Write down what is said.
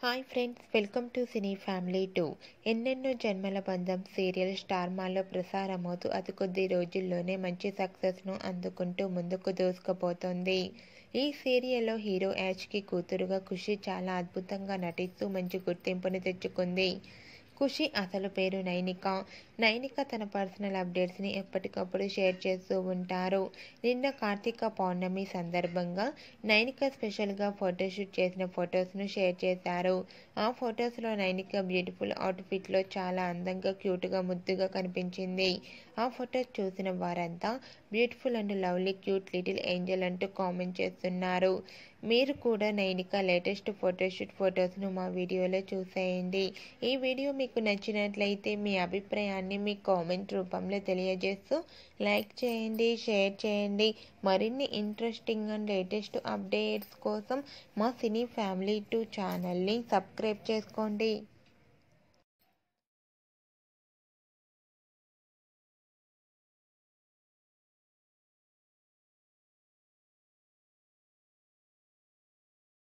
hi friends welcome to cine family two Ennenno Janmala బంధం serial star మాలో ప్రసారమవుతూ అతి కొద్ది రోజుల్లోనే మంచి సక్సెస్ను అందుకుంటూ ముందుకు దూసుకుపోతోంది ఈ సీరియల్లో హీరో యాష్కి కూతురుగా ఖుషి చాలా అద్భుతంగా నటిస్తూ మంచి గుర్తింపుని తెచ్చుకుంది ఖుషి అసలు పేరు నైనిక నైనిక తన పర్సనల్ అప్డేట్స్ని ఎప్పటికప్పుడు షేర్ చేస్తూ ఉంటారు నిన్న కార్తీక పౌర్ణమి సందర్భంగా నైనిక స్పెషల్గా ఫోటోషూట్ చేసిన ఫొటోస్ను షేర్ చేశారు ఆ ఫొటోస్లో నైనిక బ్యూటిఫుల్ అవుట్ఫిట్లో చాలా అందంగా క్యూట్గా ముద్దుగా కనిపించింది ఆ ఫొటోస్ చూసిన వారంతా beautiful and lovely cute little angel అంటూ కామెంట్ చేస్తున్నారు మీరు కూడా నైనిక లేటెస్ట్ ఫోటోషూట్ ఫొటోస్ను మా వీడియోలో చూసేయండి ఈ వీడియో మీకు నచ్చినట్లయితే మీ అభిప్రాయాన్ని మీ కామెంట్ రూపంలో తెలియజేస్తూ లైక్ చేయండి షేర్ చేయండి మరిన్ని ఇంట్రెస్టింగ్ అండ్ లేటెస్ట్ అప్డేట్స్ కోసం మా సినీ ఫ్యామిలీ టూ ఛానల్ని సబ్స్క్రైబ్ చేసుకోండి